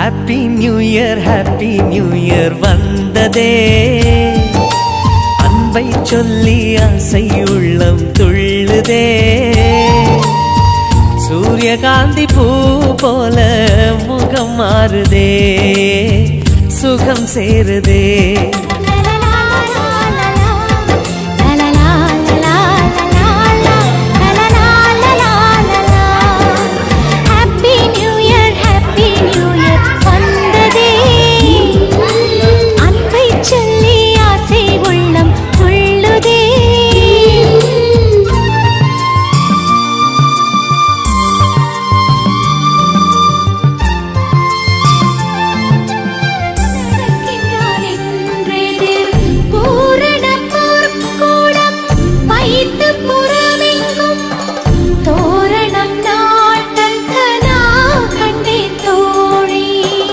Happy new year happy new year வந்ததே அன்பை சொல்லி ஆசை உள்ளம் துள்ளுதே சூரியகாந்தி பூ போல முகம் மாறுதே சுகம் சேருதே happy new year happy new year வந்ததே அன்பை சொல்லி ஆசை உள்ளம் துள்ளுதே பூரண பொற்கூடம் வைத்து புறமெங்கும் தோரணம் நாட்டக்கனா கண்டேன் தோழி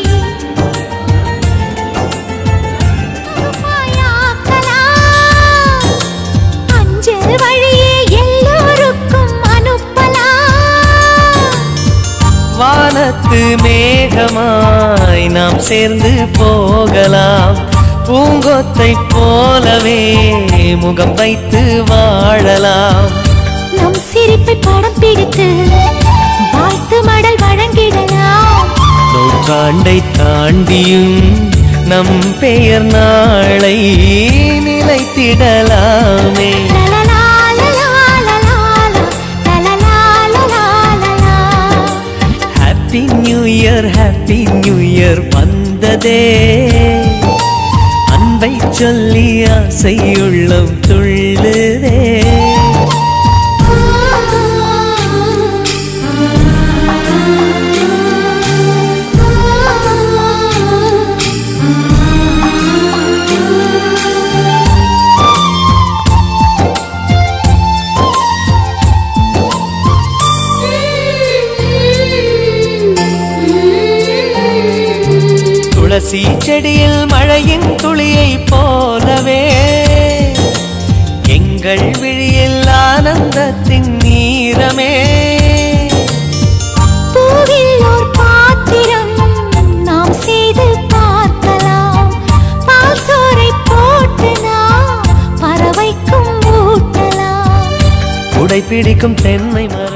துருப்பாயாக்கலாம். அஞ்சல் வழியே எல்லோருக்கும் அனுப்பலாம் வானத்து மேகமாய் நாம் சேர்ந்து போகலாம் பூங்கொத்தை போலவே முகம் வைத்து வாழலாம் நம் சிரிப்பை படம் பிடித்து வாழ்த்து மடல் வழங்கிடலாம் நூற்றாண்டை தாண்டியும் நம் பெயர் நாளை நிலைத்திடலாமே லலலா, லலா, லலா, லலலா, லலா, லலா. Happy new year happy new year வந்ததே அன்பை சொல்லி ஆசை உள்ளம் துள்ளுதே துளசி செடியில் மழையின் துளியை போலவே எங்கள் விழியில் ஆனந்தத்தின் நீரமே பூவில் ஓர் பாத்திரம் நாம் செய்து பார்க்கலாம் பால் சோறை போட்டு நாம் பறவைக்கும் ஊட்டலாம் உடை பிடிக்கும் தென்னை மரம்